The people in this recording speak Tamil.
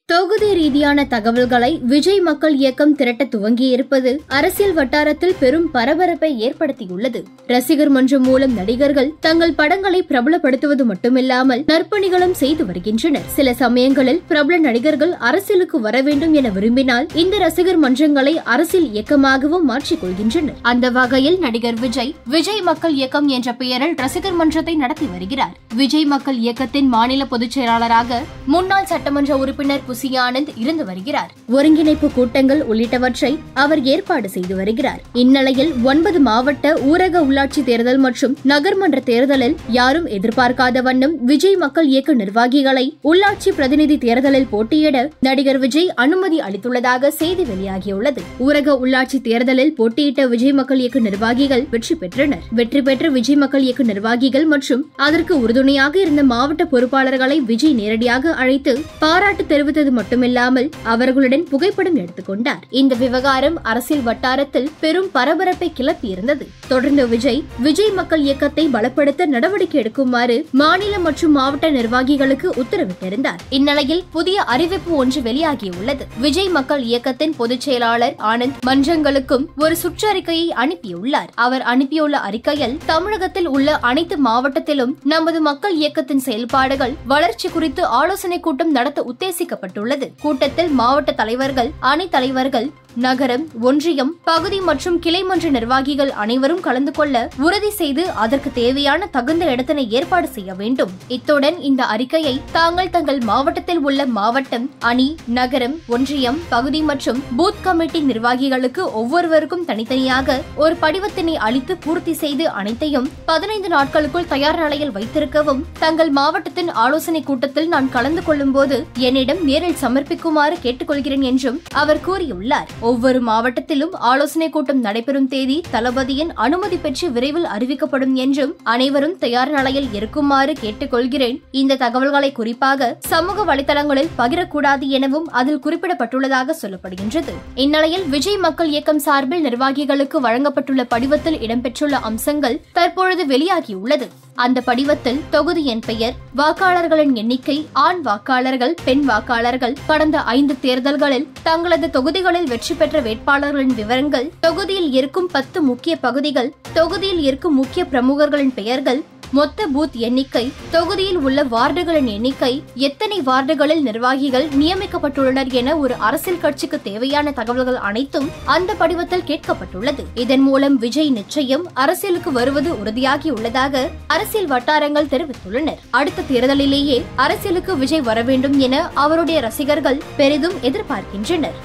தொகுதி ரீதியான தகவல்களை விஜய் மக்கள் இயக்கம் திரட்ட துவங்கியிருப்பது அரசியல் வட்டாரத்தில் பெரும் பரபரப்பை ஏற்படுத்தியுள்ளது ரசிகர் மன்றம் மூலம் நடிகர்கள் தங்கள் படங்களை பிரபலப்படுத்துவது மட்டுமில்லாமல் நற்பணிகளும் செய்து வருகின்றனர் சில சமயங்களில் பிரபல நடிகர்கள் அரசியலுக்கு வர வேண்டும் என விரும்பினால் இந்த ரசிகர் மன்றங்களை அரசியல் இயக்கமாகவும் மாற்றிக் கொள்கின்றனர் அந்த வகையில் நடிகர் விஜய் விஜய் மக்கள் இயக்கம் என்ற பெயரில் ரசிகர் மன்றத்தை நடத்தி வருகிறார் விஜய் மக்கள் இயக்கத்தின் மாநில பொதுச் செயலாளராக முன்னாள் சட்டமன்ற உறுப்பினர் புசி ஆனந்த் இருந்து வருகிறார் ஒருங்கிணைப்பு கூட்டங்கள் உள்ளிட்டவற்றை அவர் ஏற்பாடு செய்து வருகிறார் இந்நிலையில் ஒன்பது மாவட்ட ஊரக உள்ளாட்சி தேர்தல் மற்றும் நகர்மன்ற தேர்தலில் யாரும் எதிர்பார்க்காத வண்ணம் விஜய் மக்கள் இயக்க நிர்வாகிகளை உள்ளாட்சி பிரதிநிதி தேர்தலில் போட்டியிட நடிகர் விஜய் அனுமதி அளித்துள்ளதாக செய்தி வெளியாகியுள்ளது ஊரக உள்ளாட்சி தேர்தலில் போட்டியிட்ட விஜய் மக்கள் இயக்க நிர்வாகிகள் வெற்றி பெற்றனர் வெற்றி பெற்ற விஜய் மக்கள் இயக்க நிர்வாகிகள் மற்றும் அதற்கு உறுதுணையாக இருந்த மாவட்ட பொறுப்பாளர்களை விஜய் நேரடியாக அழைத்து பாராட்டு தெரிவித்தது மட்டுமில்லாமல் அவர்களுடன் புகைப்படம் எடுத்துக்கொண்டார் இந்த விவகாரம் அரசியல் வட்டாரத்தில் பெரும் பரபரப்பை கிளப்பியிருந்தது தொடர்ந்து விஜய் விஜய் மக்கள் இயக்கத்தை பலப்படுத்த நடவடிக்கை எடுக்குமாறு மாநில மற்றும் மாவட்ட நிர்வாகிகளுக்கு உத்தரவிட்டிருந்தார் இந்நிலையில் புதிய அறிவிப்பு ஒன்று வெளியாகியுள்ளது விஜய் மக்கள் இயக்கத்தின் பொதுச் செயலாளர் ஆனந்த் மன்றங்களுக்கும் ஒரு சுற்றறிக்கையை அனுப்பியுள்ளார் அவர் அனுப்பியுள்ள அறிக்கையில் தமிழகத்தில் உள்ள அனைத்து மாவட்டத்திலும் நமது மக்கள் இயக்கத்தின் செயல்பாடுகள் வளர்ச்சி குறித்து ஆலோசனை கூட்டம் நடத்த உத்தேசிக்கப்பட்டுள்ளது கூட்டத்தில் மாவட்ட தலைவர்கள் அணி தலைவர்கள் நகரம் ஒன்றியம் பகுதி மற்றும் கிளை மன்ற நிர்வாகிகள் அனைவரும் கலந்து கொள்ள உறுதி செய்து அதற்கு தேவையான தகுந்த இடத்தினை ஏற்பாடு செய்ய வேண்டும் இத்துடன் இந்த அறிக்கையை தாங்கள் தங்கள் மாவட்டத்தில் உள்ள மாவட்டம் அணி நகரம் ஒன்றியம் பகுதி மற்றும் பூத் கமிட்டி நிர்வாகிகளுக்கு ஒவ்வொருவருக்கும் தனித்தனியாக ஒரு படிவத்தினை அளித்து பூர்த்தி செய்து அனைத்தையும் பதினைந்து நாட்களுக்குள் தயார் நிலையில் வைத்திருக்கவும் தங்கள் மாவட்டத்தின் ஆலோசனை கூட்டத்தில் நான் கலந்து கொள்ளும் போது என்னிடம் நேரில் சமர்ப்பிக்குமாறு கேட்டுக்கொள்கிறேன் என்றும் அவர் கூறியுள்ளார் ஒவ்வொரு மாவட்டத்திலும் ஆலோசனை கூட்டம் நடைபெறும் தேதி தளபதியின் அனுமதி பெற்று விரைவில் அறிவிக்கப்படும் என்றும் அனைவரும் தயார் நிலையில் இருக்குமாறு கேட்டுக்கொள்கிறேன் இந்த தகவல்களை குறிப்பாக சமூக வலைதளங்களில் பகிரக்கூடாது எனவும் அதில் குறிப்பிடப்பட்டுள்ளதாக சொல்லப்படுகின்றது இந்நிலையில் விஜய் மக்கள் இயக்கம் சார்பில் நிர்வாகிகளுக்கு வழங்கப்பட்டுள்ள படிவத்தில் இடம்பெற்றுள்ள அம்சங்கள் தற்பொழுது வெளியாகியுள்ளது அந்த படிவத்தில் தொகுதி எண் பெயர் வாக்காளர்களின் எண்ணிக்கை ஆண் வாக்காளர்கள் பெண் வாக்காளர்கள் கடந்த ஐந்து தேர்தல்களில் தங்களது தொகுதிகளில் வெற்றி பெற்ற வேட்பாளர்களின் விவரங்கள் தொகுதியில் இருக்கும் பத்து முக்கிய பகுதிகள் தொகுதியில் இருக்கும் முக்கிய பிரமுகர்களின் பெயர்கள் மொத்த பூத் எண்ணிக்கை தொகுதியில் உள்ள வார்டுகளின் எண்ணிக்கை எத்தனை வார்டுகளில் நிர்வாகிகள் நியமிக்கப்பட்டுள்ளனர் என ஒரு அரசியல் கட்சிக்கு தேவையான தகவல்கள் அனைத்தும் அந்த படிவத்தில் கேட்கப்பட்டுள்ளது இதன் மூலம் விஜய் நிச்சயம் அரசியலுக்கு வருவது உறுதியாகியுள்ளதாக அரசியல் வட்டாரங்கள் தெரிவித்துள்ளனர் அடுத்த தேர்தலிலேயே அரசியலுக்கு விஜய் வர வேண்டும் என அவருடைய ரசிகர்கள் பெரிதும் எதிர்பார்க்கின்றனர்